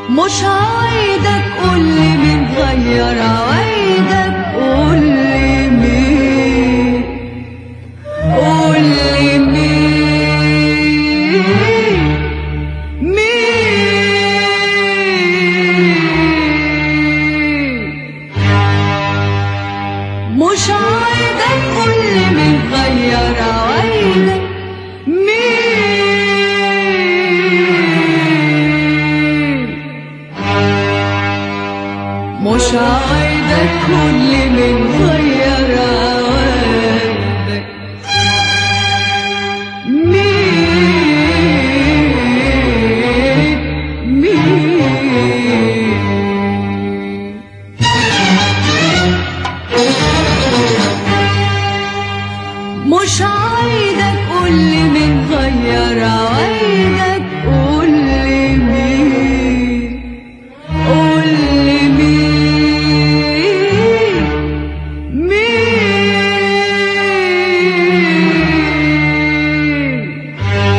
مش عايدك قولي مين غير عوايدك قولي مين قولي مين مين مش عايدك قولي مين غير عوايدك مين مش عايدك كل من غير عوايدك مين مين مش عايدك قولي مين غير عوايدك قولي مين قولي مين مين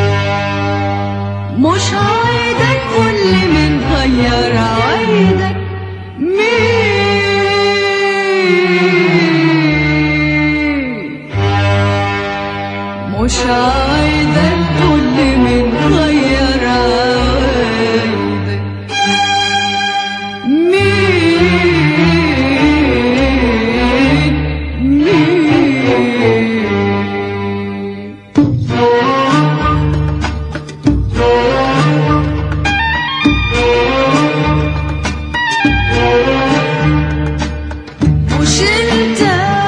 مش عايدك قولي مين غير عوايدك مين مش عايدك كل من غير عوايدك مين مين مش انت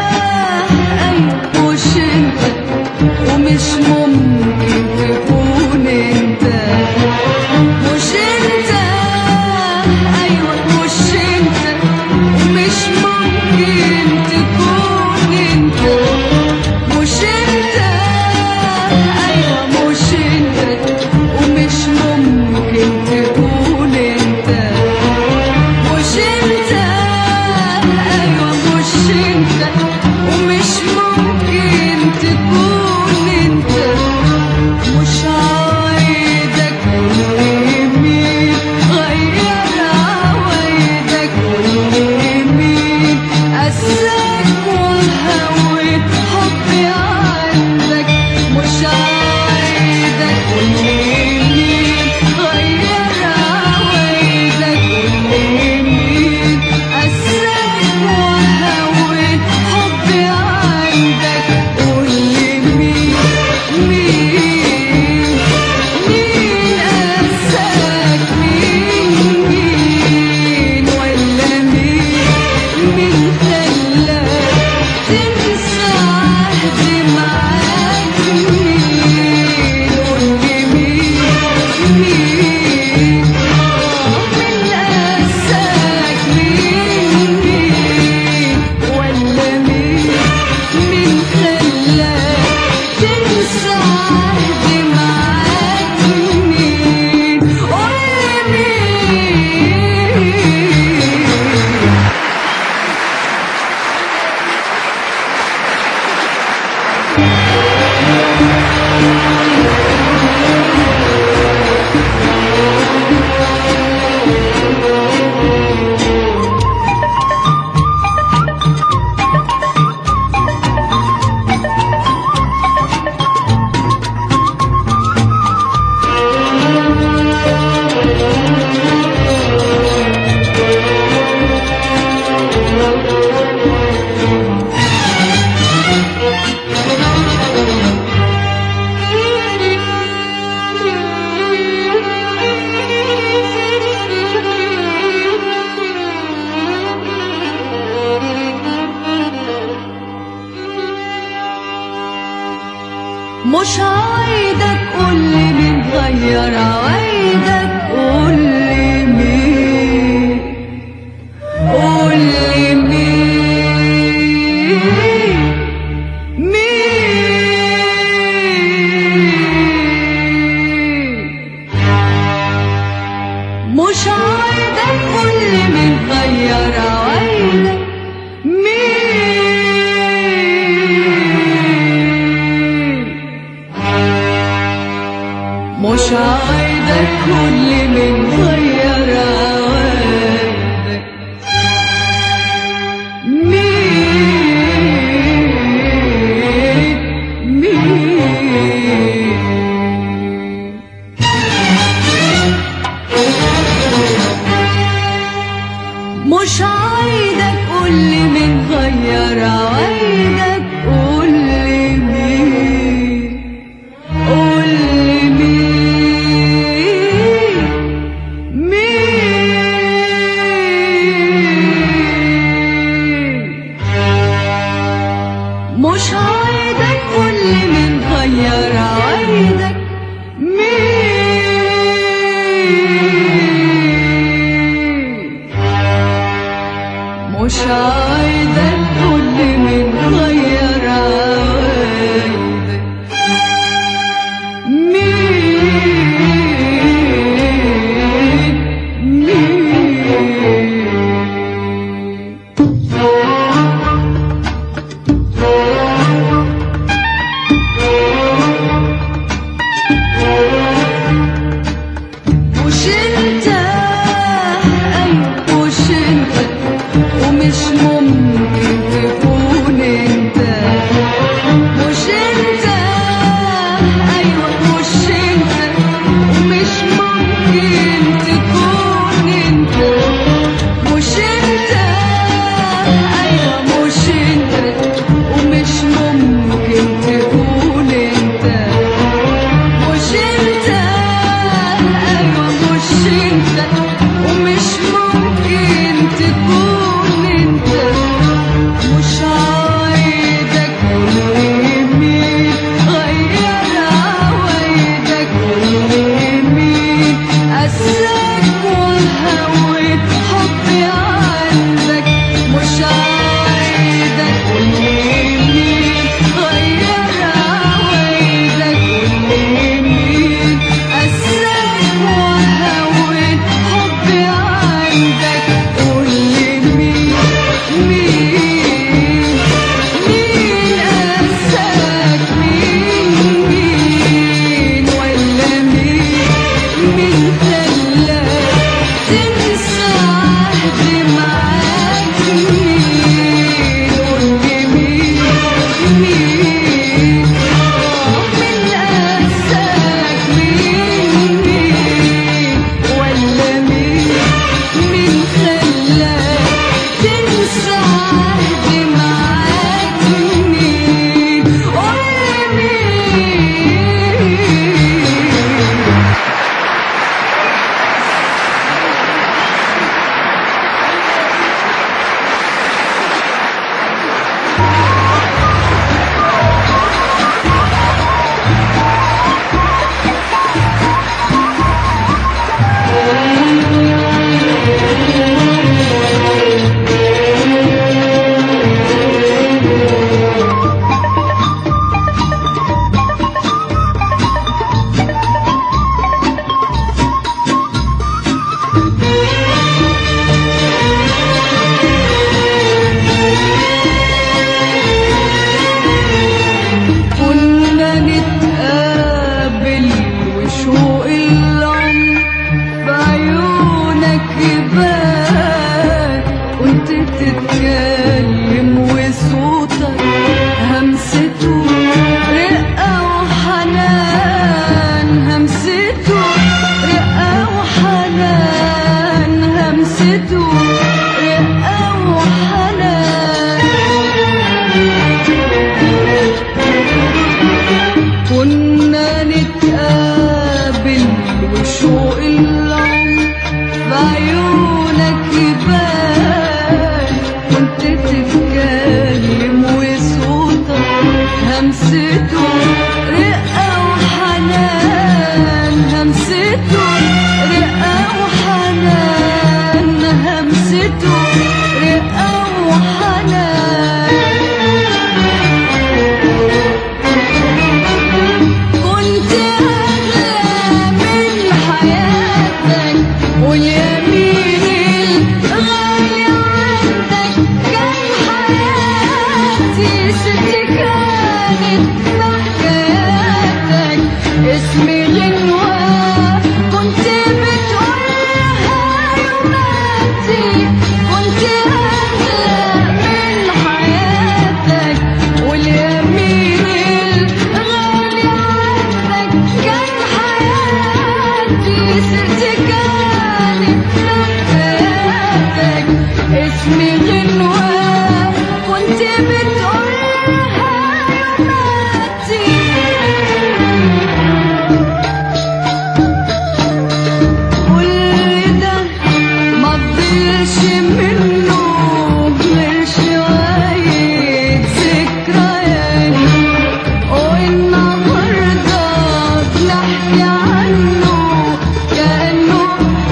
ايوه مش انت ومش ممكن تكون انت مش انت ايوه مش انت ومش ممكن تكون انت مش انت ايوه مش انت ومش ممكن تكون انت مش انت ايوه مش انت ومش ممكن تكون انت مش عايدك مين غير عوايدك مين قساك وهويت حبي عندك مش عايدك مين غير عوايدك مين قساك وهويت حبي عندك قولي مين مين مين قساك مين مين ولا مين مين خلاك تنسى عهدي معاك مين قولي مين مين مين قساك مين مين ولا مين مين خلاك تنسى عهدي معاك مين قولي مين مش عايدك قولي مين غير عوايدك قولي مين قولي مين مين مش عايدك قولي مين غير عوايدك مين مش عايدك كل من غير من خلاك تنسى عهدي معاك مين قولي مين مين من قاساك مين مين ولا مين من خلاك تنسى عهدي معاك مين قولي مين كنا نتقابل وشوق العمر بعيونك يبان كنت تتكلم وصوتك همسته رقة وحنان همسته رقة وحنان همسته رقة وحنان كنا نتقابل وشوق العمر بعيونك يبان كنت تتكلم وصوتك همسته رقة وحنان همسته رقة وحنان همسته رقة وحنان كنت أغلى من حياتك واليمين الغالي عندك كان حياتي ست كانت بحكاياتك اسمي غنوة كنت بتقولها يوماتي كنت أغلى من حياتك واليمين الغالي عندك كان حياتي ست كانت حكاياتك اسمي غنوة كنت بتقولها يوماتي كل ده ما تضيعش منه غير شوية ذكريات والنهاردة بنحكي عنه كأنه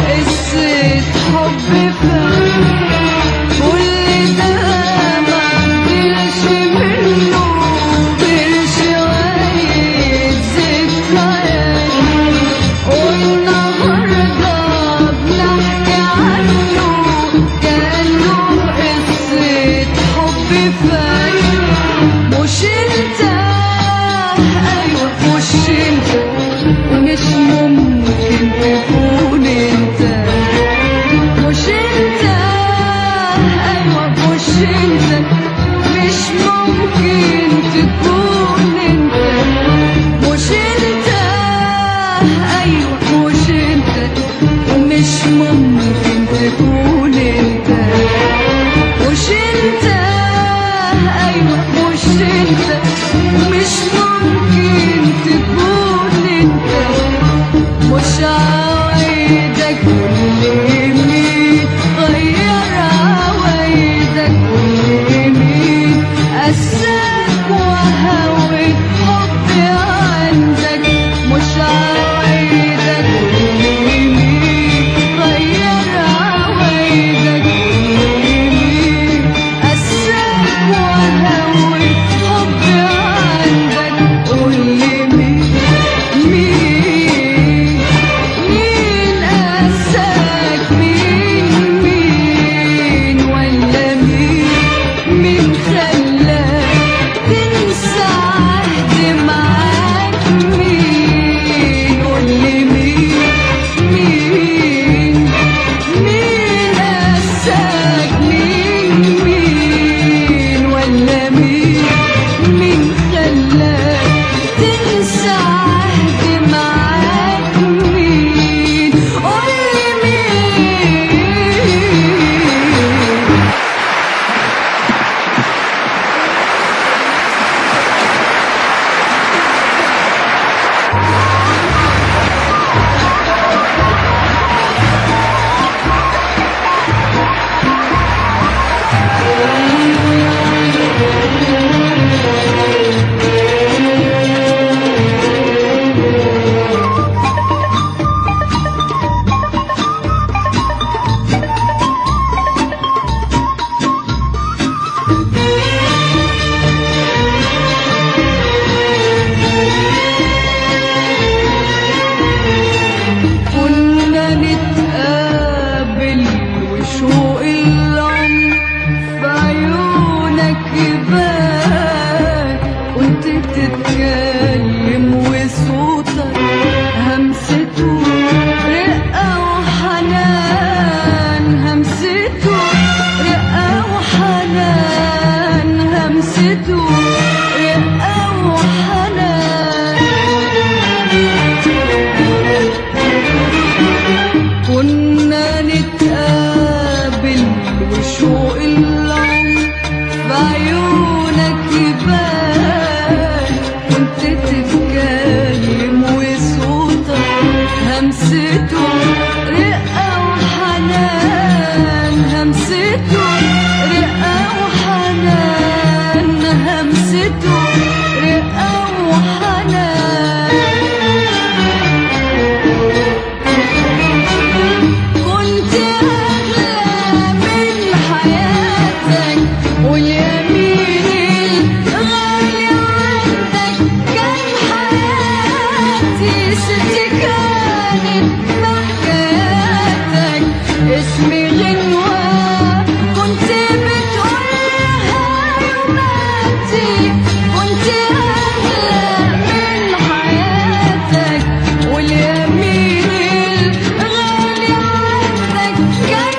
اسمي غنوة كنت بتقولها يوماتي كنت أغلى من حياتك واليمين الغالي عندك كان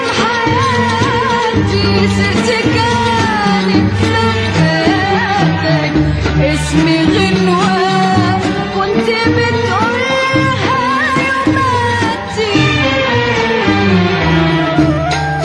حياتي ست كانت في حياتك اسمي غنوة كنت بتقولها يوماتي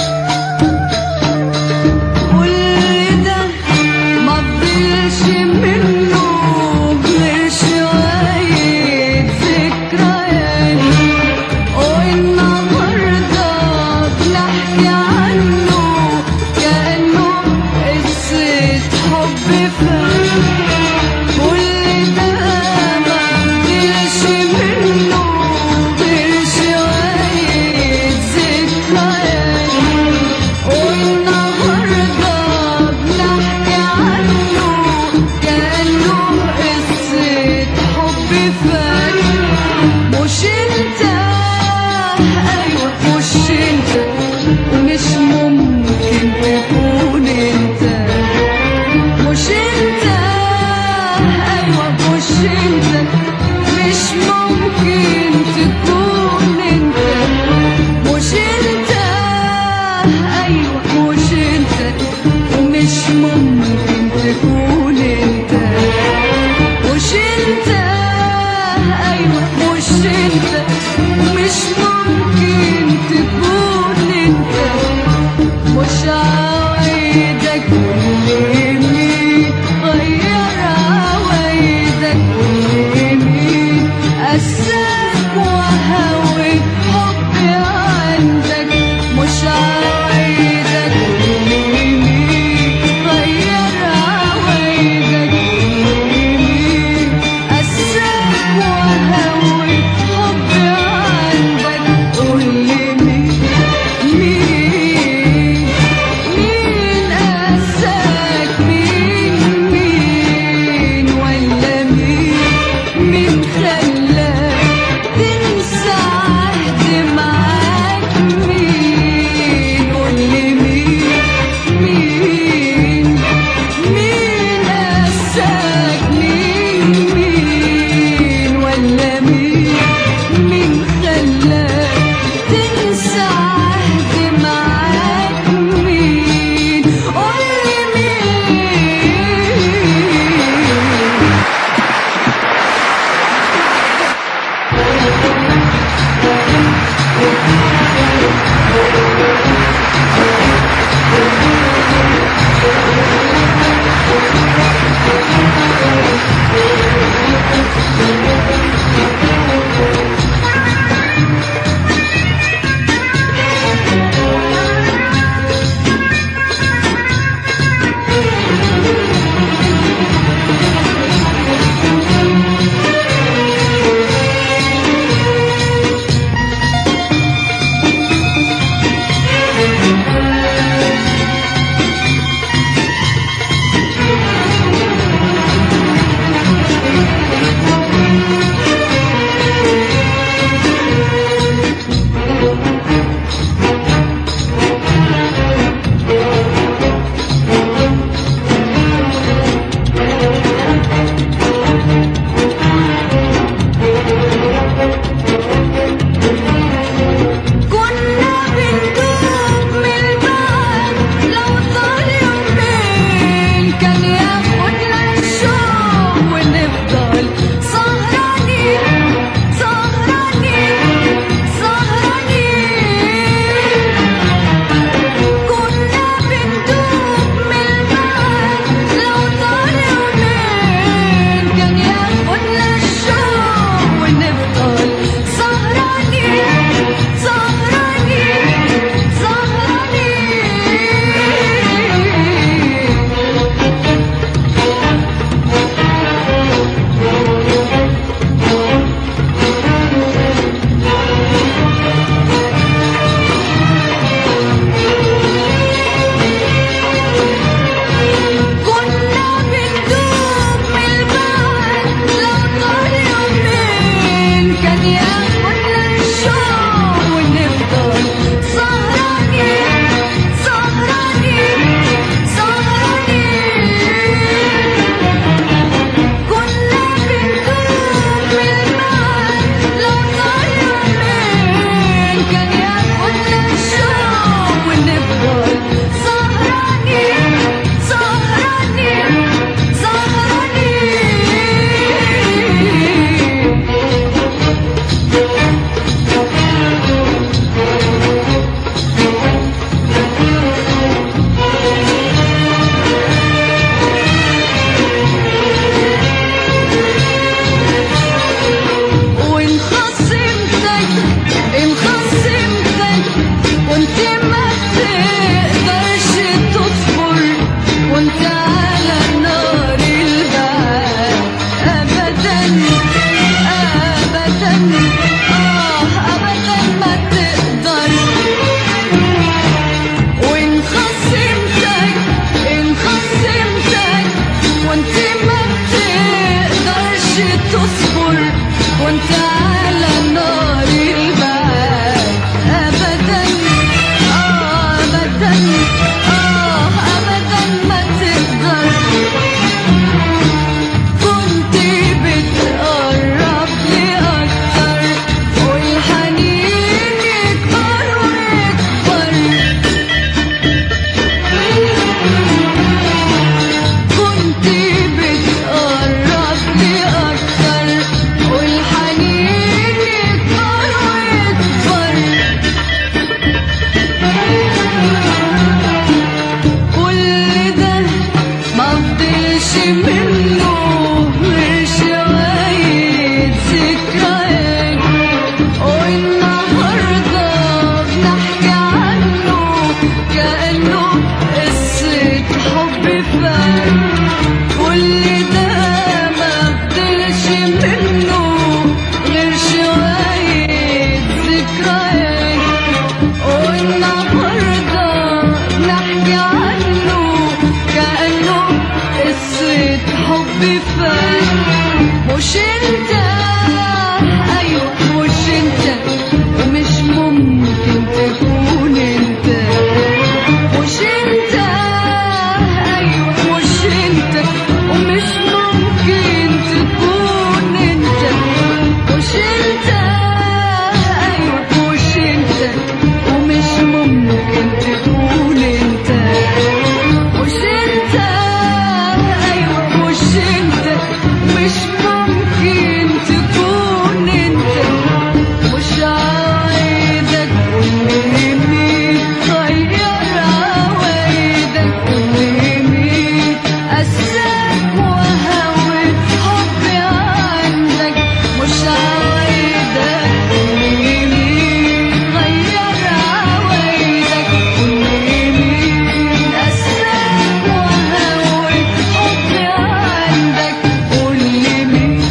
حبي فات مش انت ايوه مش انت ومش ممكن تكون انت مش انت ايوه مش انت ومش ممكن تكون انت مش انت ايوه مش انت ومش ممكن تكون انت مش انت ايوه مش انت مش ممكن تكون انت مش عايزك قولي مين غير عوايدك قولي مين قساك وهوت حبي عندك مش عايزك قولي مين غير عوايدك قولي مين قساك وهوت حبي عندك قولي مين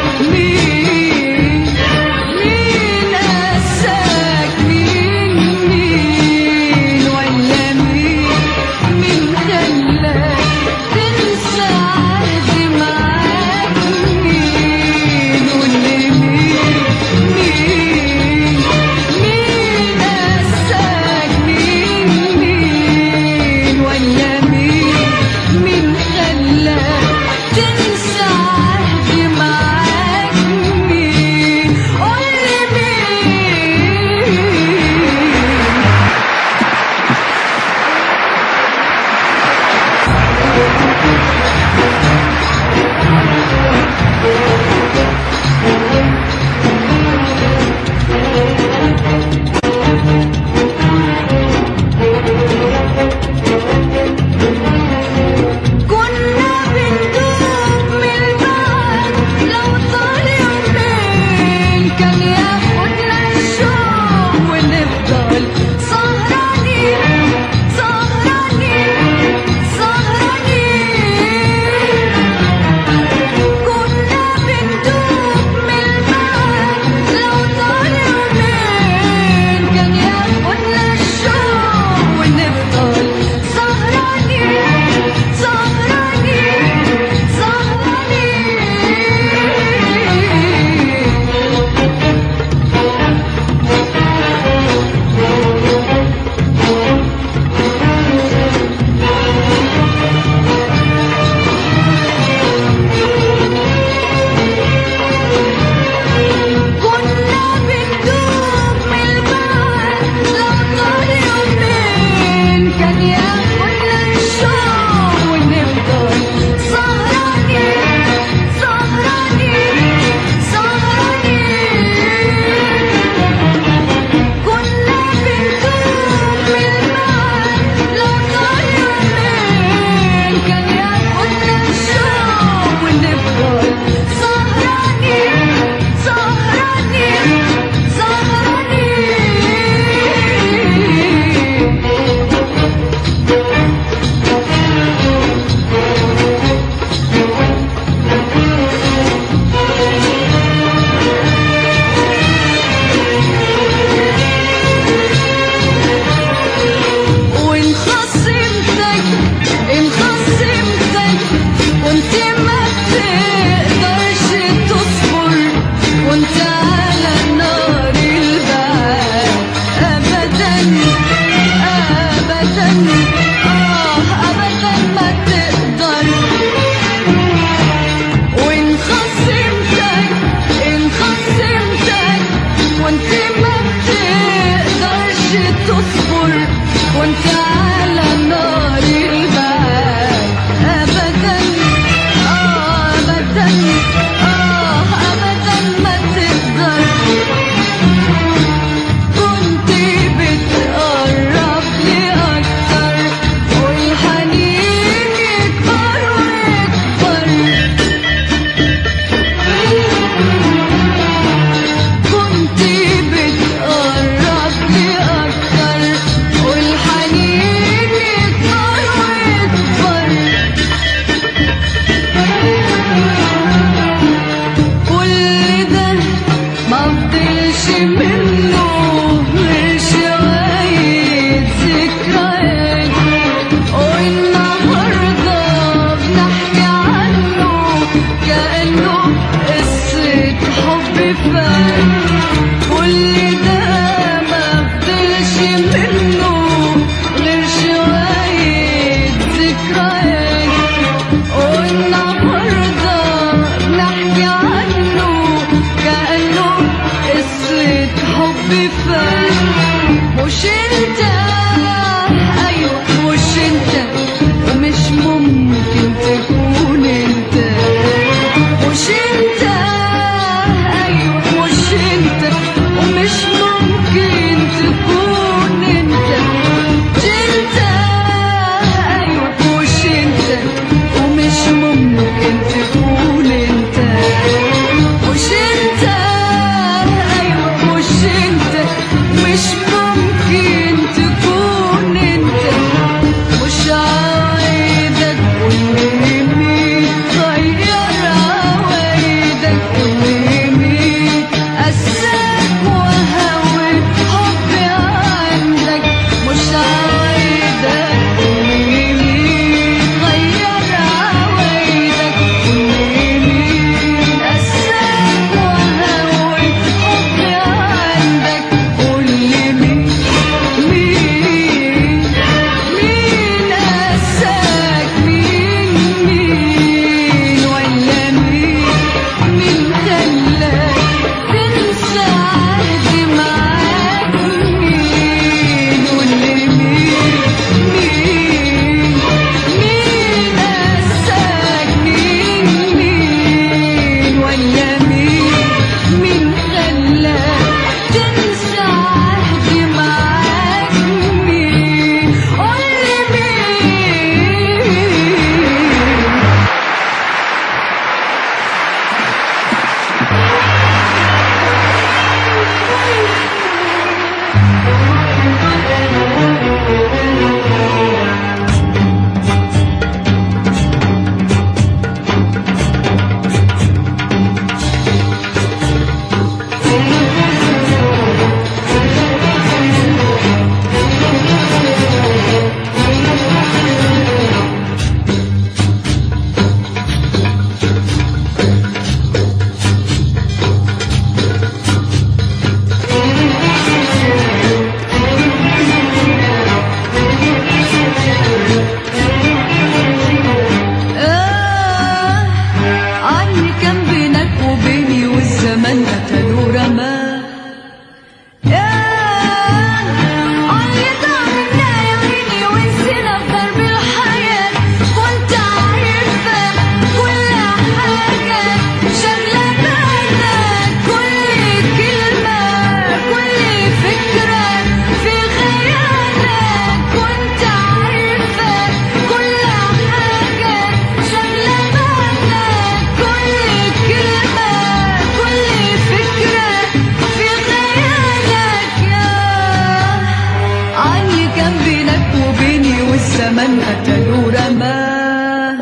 مين مين قاساك مين مين ولا مين مين خلاك تنسى عهدي معاك مين قولي مين مين مين قاساك مين مين ولا مين مين خلاك تنسى عهدي معاك مين قولي مين كنا بندوب من البعد لو طال يومين كان ياخدنا الشوق ونفضل سهرانين سهرانين سهرانين كنا بندوب من البعد لو طال يومين كان ياخدنا الشوق ونفضل سهرانين سهرانين سهرانين كنا بندوب من البعد لو طال يومين كان ياخدنا الشوق ونفضل سهرانين سهرانين سهرانين كنا بندوب من البعد لو طال يومين كان ياخدنا الشوق ونفضل سهرانين سهرانين سهرانين وإن خصمتك إن خصمتك وأنت ما تقدرش تصبر وأنت على نار البعد أبدا أبدا آه أبدا ما تقدر وإن خصمتك إن خصمتك وأنت ما بتقدرش تصبر وأنت على نار البعد أبدا آه أبدا آه أبدا ما تقدر كنت بتقرب لي أكتر والحنين يكبر ويكبر كنت بتقرب لي أكتر والحنين مش انت ايوه مش انت ومش ممكن تكون انت مش انت ايوه مش انت ومش ممكن تكون انت مش انت ايوه مش انت ومش ممكن تكون انت مش انت ايوه مش انت مش ممكن تكون انت مش عايدك قولي مين غير عوايدك قولي مين قساك وهوي حبي عندك مش عايدك قولي مين غير عوايدك قولي مين قساك وهوي حبي عندك قولي مين مين مين قساك مين مين ولا مين مين خلاك تنسى عهدي معاك مين قولي مين مين مين قساك مين مين ولا مين مين خلاك تنسى عهدي معاك مين قولي مين آه عني كان بينك وبيني والزمن قتلوا رماه ياه عني ضاعنا يا عيني ونسينا في درب الحياة كنت عارفة كل حاجة شغلة بالك كل كلمة كل فكرة في خيالك كنت عارفة كل حاجة شغلة بالك كل كلمة كل فكرة في خيالك يا عني كان بينك وبيني والزمن قتلوا رماه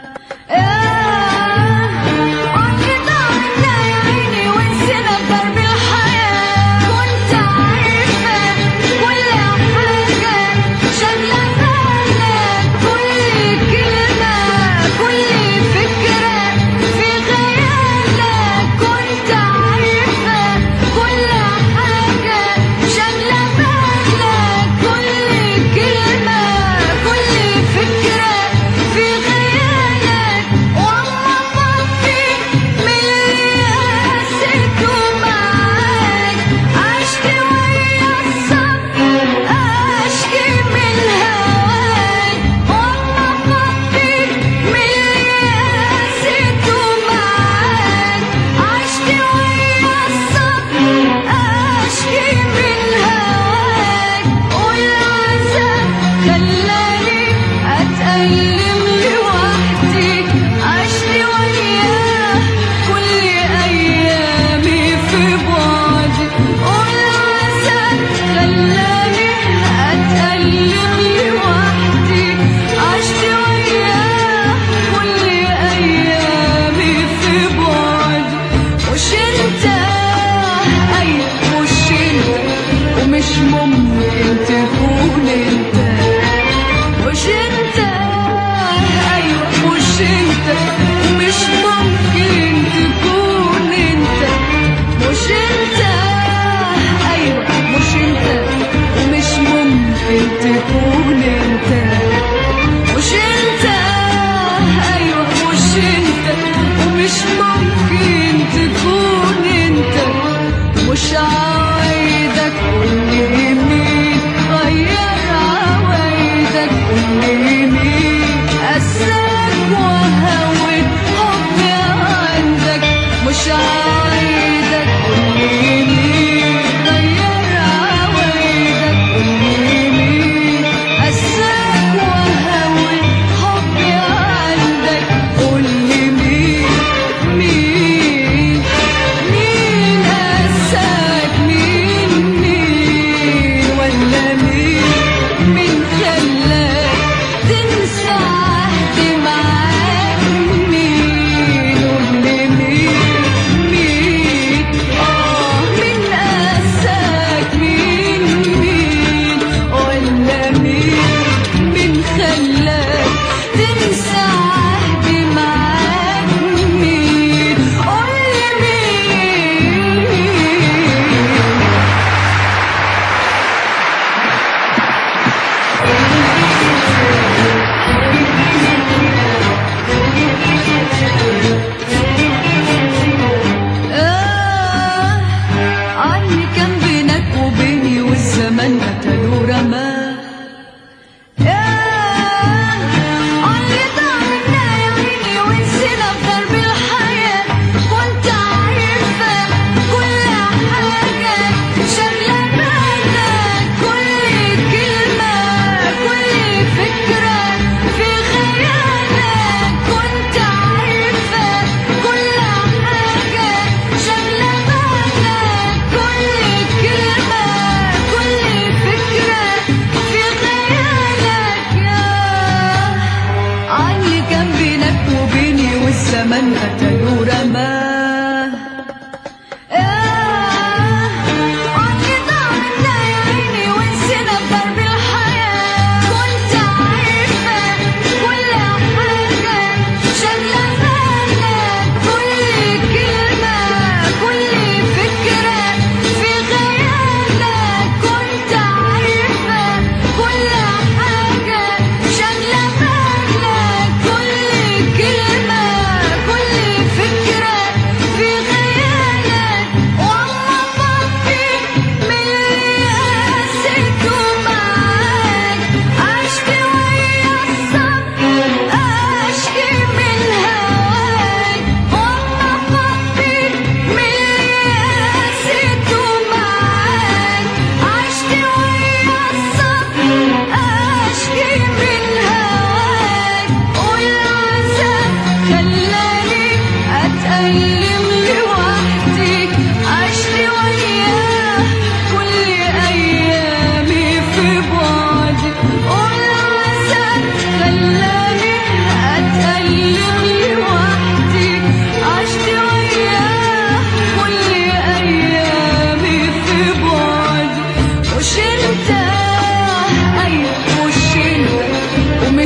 عني ضاعنا يا عيني ونسينا درب الحياة كنت عارفة كل حاجة شغلة بالك كل كلمة كل فكرة في خيالك كنت عارفة كل حاجة شغلة بالك كل كلمة كل فكرة في خيالك والله طفي من اللي قاسيته معاك عشت ويا الصبر اشكي من هواك والله طفي من اللي قاسيته معاك عشت ويا الصبر اشكي من هواك والعذاب خلاني اتألم لوحدي عشت وياه كل ايامي في بعدي والعذاب خلاني اتألم لوحدي عشت وياه كل ايامي في بعدي مش انت ايوه مش انت ومش ممكن تكون انت مش انت ايوه مش انت مش ممكن تكون انت مش انت ايوه مش انت ومش ممكن تكون انت مش انت ايوه مش انت ومش ممكن تكون انت مش عايدك قولي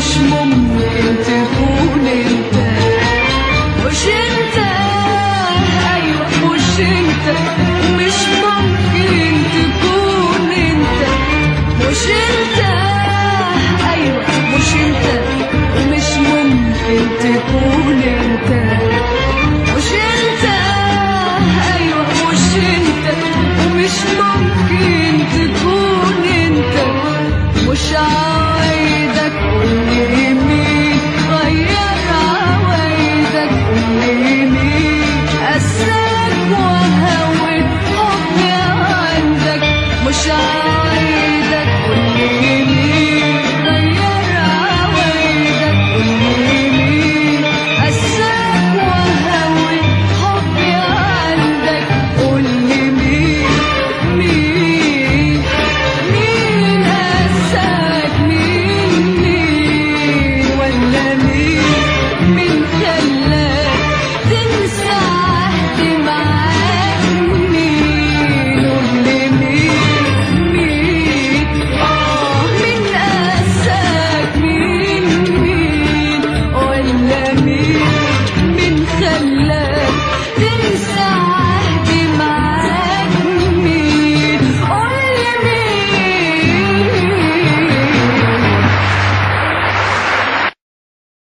مش ممكن تكون انت مش انت ايوه مش انت